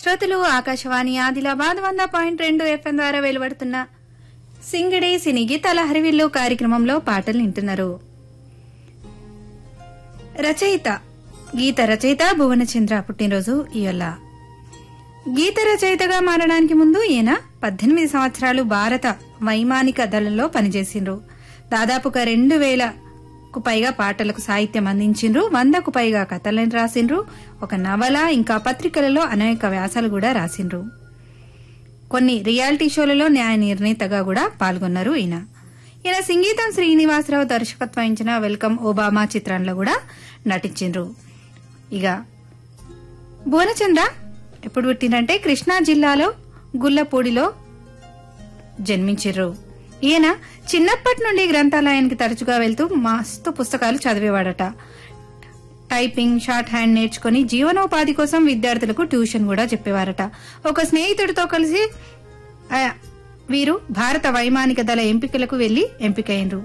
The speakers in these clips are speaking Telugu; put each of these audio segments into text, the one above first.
శ్రోతలు ఆకాశవాణి ఆదిలాబాద్ వంద పాయింట్ రెండు ఎఫ్ఎం ద్వారా వెలువడుతున్న సింగిడి సినీ గీతాల హరివిల్లు కార్యక్రమంలో పాటలు వింటున్నారు రచయిత గీత రచయిత భువనచంద్ర పుట్టినరోజు ఇయల్ల గీత రచయితగా మారడానికి ముందు ఈయన పద్దెనిమిది సంవత్సరాలు భారత వైమానిక దళంలో పనిచేసిండ్రు దాదాపుగా రెండు వేలకు పైగా పాటలకు సాహిత్యం అందించిండ్రు వందకు పైగా కథలను రాసిండ్రు ఒక నవల ఇంకా పత్రికలలో అనేక వ్యాసాలు కూడా రాసిండ్రు కొన్ని రియాలిటీ షోలలో న్యాయ నిర్ణేతగా కూడా పాల్గొన్నారు ఈయన ఈయన సంగీతం శ్రీనివాసరావు దర్శకత్వం వహించిన వెల్కమ్ ఒబామా చిత్రంలో కూడా నటించిండ్రు ఇక భువనచంద్ర ఎప్పుడు పుట్టిందంటే కృష్ణా జిల్లాలో గుల్లపూడిలో జన్మించిర్రు ఈయన చిన్నప్పటి నుండి గ్రంథాలయానికి తరచుగా వెళ్తూ మస్తు పుస్తకాలు చదివేవాడట టైపింగ్ షార్ట్ హ్యాండ్ నేర్చుకుని జీవనోపాధి కోసం విద్యార్థులకు ట్యూషన్ కూడా చెప్పేవారట ఒక స్నేహితుడితో కలిసి ఆ, వీరు భారత వైమానిక దళ ఎంపికలకు వెళ్లి ఎంపికైనరు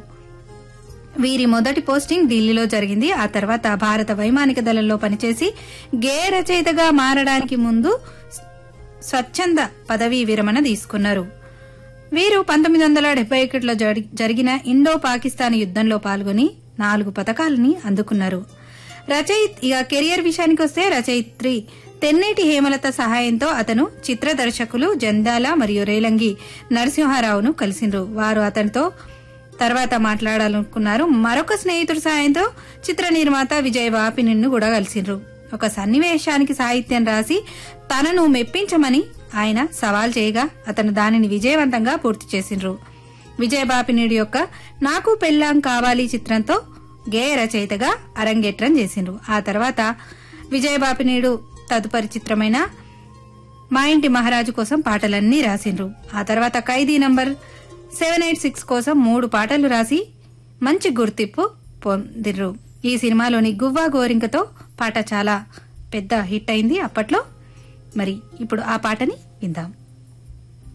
వీరి మొదటి పోస్టింగ్ ఢిల్లీలో జరిగింది ఆ తర్వాత భారత వైమానిక దళంలో పనిచేసి గేయ రచయితగా మారడానికి ముందు స్వచ్ఛంద పదవీ విరమణ తీసుకున్నారు వీరు పంతొమ్మిది వందల డెబ్బై ఒకటిలో జరి- జరిగిన ఇండో పాకిస్తాన్ యుద్దంలో పాల్గొని నాలుగు పథకాలని అందుకున్నారు రచయిత్ ఇక కెరియర్ విషయానికి వస్తే రచయిత్రి తెన్నేటి హేమలత సహాయంతో అతను చిత్ర దర్శకులు జందాల మరియు రేలంగి నరసింహారావును కలిసిండ్రు వారు అతనితో తర్వాత మాట్లాడాలనుకున్నారు మరొక స్నేహితుడి సాయంతో చిత్ర నిర్మాత విజయ్ వాపినిన్ను కూడా కలిసిండ్రు ఒక సన్నివేశానికి సాహిత్యం రాసి తనను మెప్పించమని ఆయన సవాల్ చేయగా అతను దానిని విజయవంతంగా పూర్తి చేసిండ్రు విజయ బాపినీడు యొక్క నాకు పెళ్ళాం కావాలి చిత్రంతో గేయ రచయితగా అరంగేట్రం చేసిండ్రు ఆ తర్వాత విజయ బాపినీడు తదుపరి చిత్రమైన మా ఇంటి మహారాజు కోసం పాటలన్నీ రాసిండ్రు ఆ తర్వాత Khaidi number seven eight six కోసం మూడు పాటలు రాసి మంచి గుర్తింపు పొందిర్రు ఈ సినిమాలోని గువ్వా గోరింకతో పాట చాలా పెద్ద హిట్ అయింది అప్పట్లో మరి ఇప్పుడు ఆ పాటని విందాం